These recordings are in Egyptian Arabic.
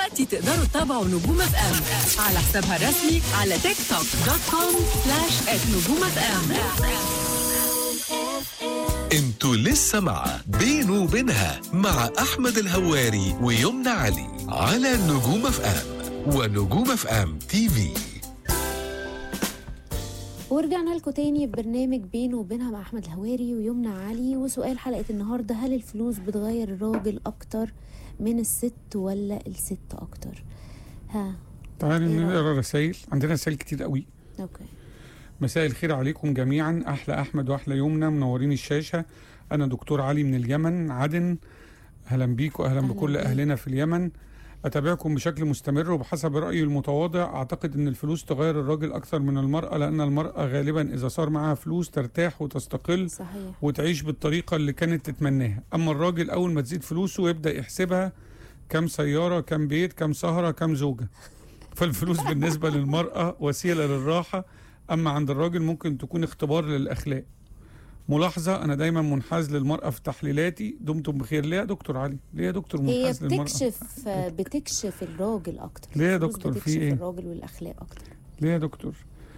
دلوقتي تقدروا تتابعوا نجوم اف ام على حسابها الرسمي على تيك توك دوت كوم سلاش نجوم اف ام انتوا لسه مع بينه وبينها مع احمد الهواري ويمنى علي على نجوم اف ام ونجوم اف ام تي في ورجعنا لكم تاني ببرنامج بينه وبينها مع احمد الهواري ويمنى علي وسؤال حلقه النهارده هل الفلوس بتغير الراجل اكتر من الست ولا الست اكتر ها تعالي إيه رأيك؟ نقرا رسائل عندنا رسائل كتير قوي اوكي مساء الخير عليكم جميعا احلى احمد واحلى يمنى منورين الشاشه انا دكتور علي من اليمن عدن اهلا بيكم اهلا, أهلاً بكل بيك. اهلنا في اليمن اتابعكم بشكل مستمر وبحسب رايي المتواضع اعتقد ان الفلوس تغير الراجل اكثر من المراه لان المراه غالبا اذا صار معها فلوس ترتاح وتستقل صحيح وتعيش بالطريقه اللي كانت تتمناها اما الراجل اول ما تزيد فلوسه يبدا يحسبها كم سياره كم بيت كم سهره كم زوجه فالفلوس بالنسبه للمراه وسيله للراحه اما عند الراجل ممكن تكون اختبار للاخلاق ملاحظه انا دايما منحاز للمراه في تحليلاتي دمتم بخير ليه يا دكتور علي ليه يا دكتور هي منحاز للمراه بتكشف بتكشف الراجل اكتر ليه يا الفلوس دكتور، في بتكشف إيه؟ الراجل والاخلاق اكتر ليه يا دكتور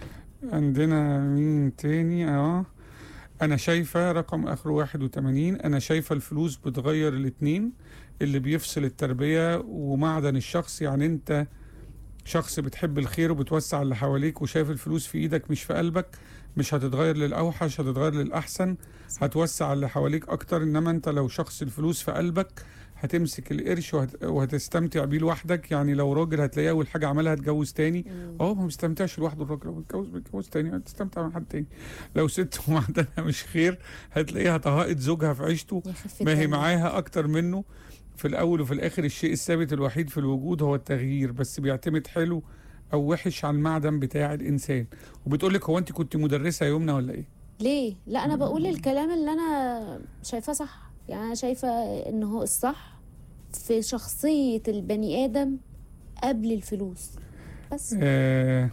عندنا مين تاني اه انا شايفه رقم اخره 81 انا شايفه الفلوس بتغير الاتنين اللي بيفصل التربيه ومعدن الشخص يعني انت شخص بتحب الخير وبتوسع اللي حواليك وشايف الفلوس في ايدك مش في قلبك مش هتتغير للاوحش هتتغير للاحسن هتوسع اللي حواليك اكتر انما انت لو شخص الفلوس في قلبك هتمسك القرش وهت... وهتستمتع بيه لوحدك يعني لو راجل هتلاقيه اول حاجه عملها هتجوز تاني مم. اه ما بيستمتعش لوحده الراجل لو بيتجوز بيتجوز تاني هتستمتع مع حد تاني لو ست ومعدنها مش خير هتلاقيها طهقت زوجها في عيشته يا خفة ما هي دمك. معاها اكتر منه في الاول وفي الاخر الشيء الثابت الوحيد في الوجود هو التغيير بس بيعتمد حلو او وحش على المعدن بتاع الانسان وبتقول لك هو انت كنت مدرسه يا يمنى ولا ايه ليه لا انا بقول الكلام اللي انا شايفاه صح يعني انا شايفه ان هو الصح في شخصيه البني ادم قبل الفلوس بس آه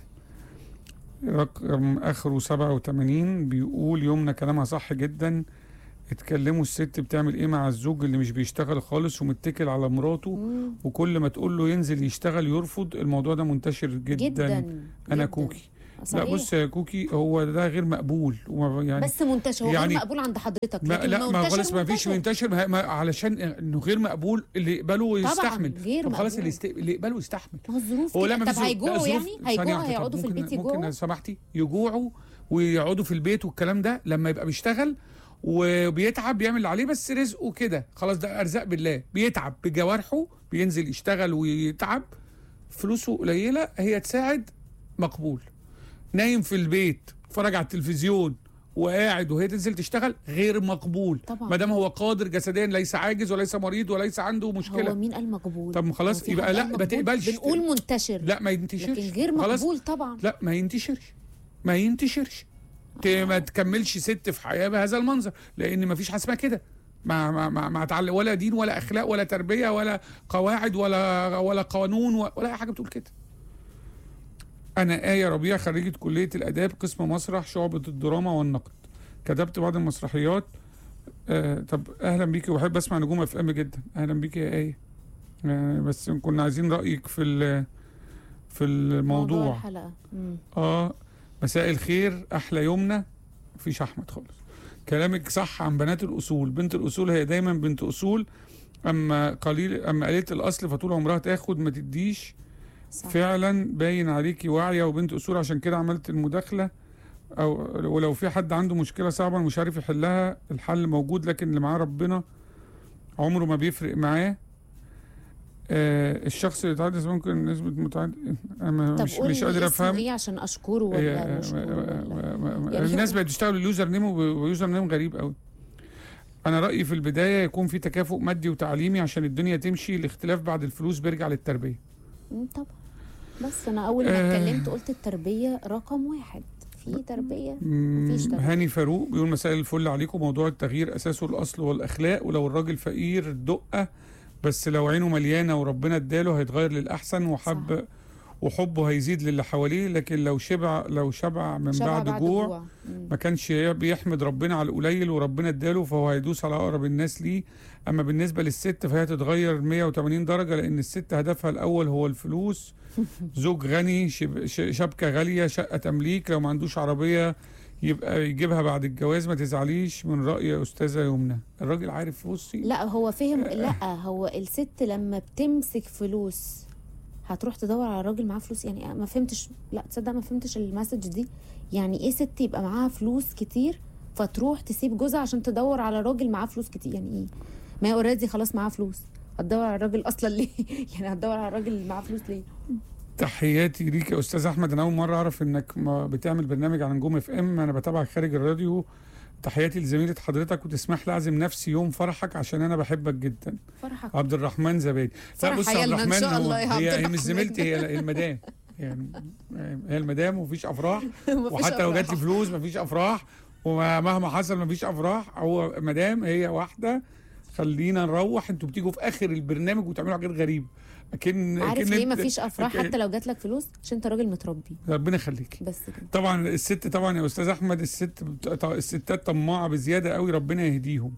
رقم اخره 87 بيقول يمنى كلامها صح جدا اتكلموا الست بتعمل ايه مع الزوج اللي مش بيشتغل خالص ومتكل على مراته مم. وكل ما تقول له ينزل يشتغل يرفض الموضوع ده منتشر جدا, جدا انا جداً. كوكي صحيح. لا بص يا كوكي هو ده غير مقبول وما يعني بس منتشر هو يعني- غير مقبول عند حضرتك ما لكن لا ما منتشر خلاص ما فيش منتشر ما ما علشان انه غير مقبول اللي يقبله طبعاً، يستحمل غير طب خلاص مقبول. اللي, يست... اللي يقبله يستحمل ما هو الظروف هو كده. لا ما طب فيش ظروف- لا، هيجوعوا ظروف- يعني ثانية هيجوعوا واحدة، طب هيقعدوا في ممكن- البيت ممكن يجوعوا لو سمحتي يجوعوا ويقعدوا في البيت والكلام ده لما يبقى بيشتغل وبيتعب بيعمل اللي عليه بس رزقه كده خلاص ده ارزاق بالله بيتعب بجوارحه بينزل يشتغل ويتعب فلوسه قليله هي تساعد مقبول نايم في البيت اتفرج على التلفزيون وقاعد وهي تنزل تشتغل غير مقبول طبعاً. ما دام هو قادر جسديا ليس عاجز وليس مريض وليس عنده هو مشكله مين قال مقبول طب خلاص هو في يبقى حد لا، قال ما مقبول؟ تقبلش. بنقول منتشر لا ما ينتشرش لكن غير خلاص مقبول طبعا لا ما ينتشرش ما ينتشرش ت- ما تكملش ست في حياه بهذا المنظر لان ما فيش حاجه اسمها كده ما ما ما, ما تعلم ولا دين ولا اخلاق ولا تربيه ولا قواعد ولا ولا قانون و- ولا اي حاجه بتقول كده انا ايه ربيع خريجه كليه الاداب قسم مسرح شعبه الدراما والنقد كتبت بعض المسرحيات آه طب اهلا بيكي وبحب اسمع نجوم اف ام جدا اهلا بيكي يا ايه آه بس كنا عايزين رايك في ال- في الموضوع الحلقه مم. اه مساء الخير احلى يمنى مفيش احمد خالص كلامك صح عن بنات الاصول بنت الاصول هي دايما بنت اصول اما قليل اما قليله الاصل فطول عمرها تاخد ما تديش صح. فعلا باين عليكي واعيه وبنت اصول عشان كده عملت المداخله او ولو في حد عنده مشكله صعبه مش عارف يحلها الحل موجود لكن اللي معاه ربنا عمره ما بيفرق معاه آه الشخص اللي يتعدى ممكن نسبه متعدد انا طب مش قول مش قادر لي افهم اسمه ايه عشان اشكره هي- ولا مشكور ولا ما- ما- ما- يعني الناس هو- بقت تشتغل اليوزر نيم ويوزر نيم غريب قوي انا رايي في البدايه يكون في تكافؤ مادي وتعليمي عشان الدنيا تمشي الاختلاف بعد الفلوس بيرجع للتربيه مم، طبعا بس انا اول ما آه. اتكلمت قلت التربيه رقم واحد في تربيه مم، مفيش تربية. هاني فاروق بيقول مساء الفل عليكم موضوع التغيير اساسه الاصل والاخلاق ولو الراجل فقير دقه بس لو عينه مليانه وربنا اداله هيتغير للاحسن وحب وحبه هيزيد للي حواليه لكن لو شبع لو شبع من شبع بعد, جوع مم. ما كانش بيحمد ربنا على القليل وربنا اداله فهو هيدوس على اقرب الناس ليه اما بالنسبه للست فهي تتغير 180 درجه لان الست هدفها الاول هو الفلوس زوج غني شب- ش- شبكه غاليه شقه تمليك لو ما عندوش عربيه يبقى يجيبها بعد الجواز ما تزعليش من راي يا استاذه يمنى الراجل عارف بصي لا هو فهم لا هو الست لما بتمسك فلوس هتروح تدور على راجل معاه فلوس يعني ما فهمتش لا تصدق ما فهمتش المسج دي يعني ايه ست يبقى معاها فلوس كتير فتروح تسيب جوزها عشان تدور على راجل معاه فلوس كتير يعني ايه ما هي اوريدي خلاص معاها فلوس هتدور على الراجل اصلا ليه يعني هتدور على الراجل اللي معاه فلوس ليه تحياتي ليك يا استاذ احمد انا اول مره اعرف انك ما بتعمل برنامج على نجوم اف ام انا بتابعك خارج الراديو تحياتي لزميله حضرتك وتسمح لي اعزم نفسي يوم فرحك عشان انا بحبك جدا فرحك عبد الرحمن زبادي فرح بص عيالنا عبد إن الرحمن شاء هو- الله يا عبد هي هي الرحمن. مش زميلتي هي المدام يعني هي المدام ومفيش افراح مفيش وحتى لو جات لي أفراح. فلوس مفيش افراح ومهما حصل مفيش افراح هو مدام هي واحده خلينا نروح انتوا بتيجوا في اخر البرنامج وتعملوا حاجات غريبه اكن عارف أكن ليه انت- مفيش افراح أكن- حتى لو جات لك فلوس عشان انت راجل متربي ربنا يخليكي بس كده طبعا الست طبعا يا استاذ احمد الست بت- الستات طماعه بزياده قوي ربنا يهديهم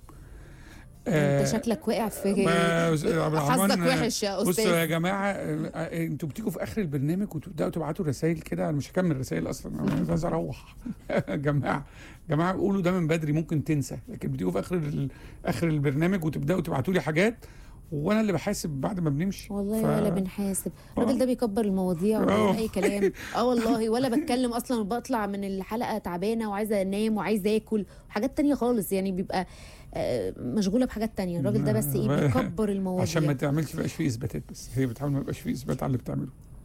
انت شكلك واقع في ما- عبد الرحمن، حظك وحش يا بصوا يا استاذ جماعه آه، آه، انتوا بتيجوا في اخر البرنامج وتبداوا تبعتوا رسائل كده انا مش هكمل رسائل اصلا انا عايز اروح يا جماعه جماعه قولوا ده من بدري ممكن تنسى لكن بتيجوا في اخر ال- اخر البرنامج وتبداوا تبعتوا لي حاجات وانا اللي بحاسب بعد ما بنمشي والله ف- ولا بنحاسب الراجل ده بيكبر المواضيع آه. ولا اي كلام اه والله ولا بتكلم اصلا وبطلع من الحلقه تعبانه وعايزه انام وعايزه اكل وحاجات تانية خالص يعني بيبقى آه، مشغوله بحاجات تانية الراجل ده بس ايه ما- بيكبر المواضيع عشان ما تعملش بقاش فيه اثباتات بس هي بتحاول ما يبقاش فيه اثبات على اللي بتعمله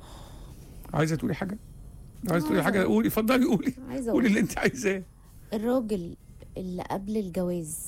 عايزه تقولي حاجه عايزه تقولي حاجه قولي اتفضلي قولي عايزه قولي اقول اللي انت عايزاه الراجل اللي قبل الجواز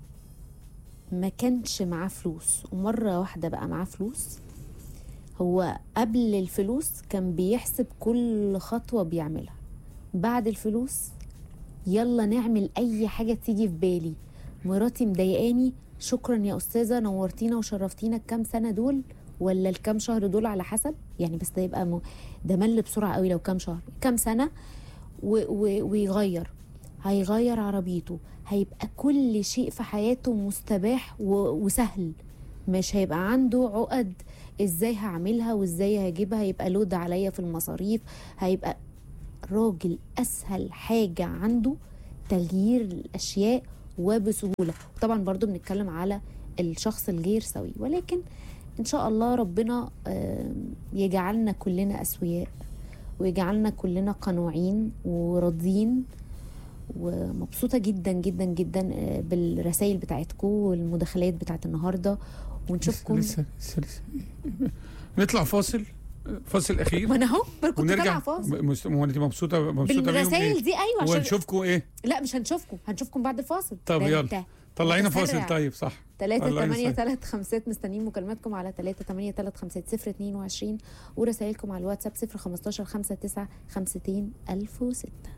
ما كانش معاه فلوس ومرة واحدة بقى معاه فلوس هو قبل الفلوس كان بيحسب كل خطوة بيعملها بعد الفلوس يلا نعمل أي حاجة تيجي في بالي مراتي مضايقاني شكرا يا أستاذة نورتينا وشرفتينا الكام سنة دول ولا الكام شهر دول على حسب يعني بس ده يبقى م... ده مل بسرعة قوي لو كام شهر كام سنة و... و... ويغير هيغير عربيته هيبقى كل شيء في حياته مستباح و... وسهل مش هيبقى عنده عقد ازاي هعملها وازاي هجيبها هيبقى لود عليا في المصاريف هيبقى راجل اسهل حاجة عنده تغيير الاشياء وبسهولة طبعا برضو بنتكلم على الشخص الغير سوي ولكن ان شاء الله ربنا آم، يجعلنا كلنا اسوياء ويجعلنا كلنا قنوعين وراضيين ومبسوطة جدا جدا جدا آه، بالرسائل بتاعتكم والمداخلات بتاعت النهاردة ونشوفكم لسه لسه لسه نطلع فاصل فاصل اخير ما انا اهو كنت ونرجع طالعة فاصل م- مس- هو انت مبسوطه مبسوطه بيهم بالرسائل ليه؟ دي ايوه عشان ونشوفكم ايه لا مش هنشوفكم هنشوفكم بعد الفاصل طب ده يلا. انت طلعينا متسرع. فاصل طيب صح 3 الله 8 يسعدك. 3 5 مستنيين مكالماتكم على 3 8 3 5 0 22 ورسائلكم على الواتساب 0 15 5 9 5 2 1006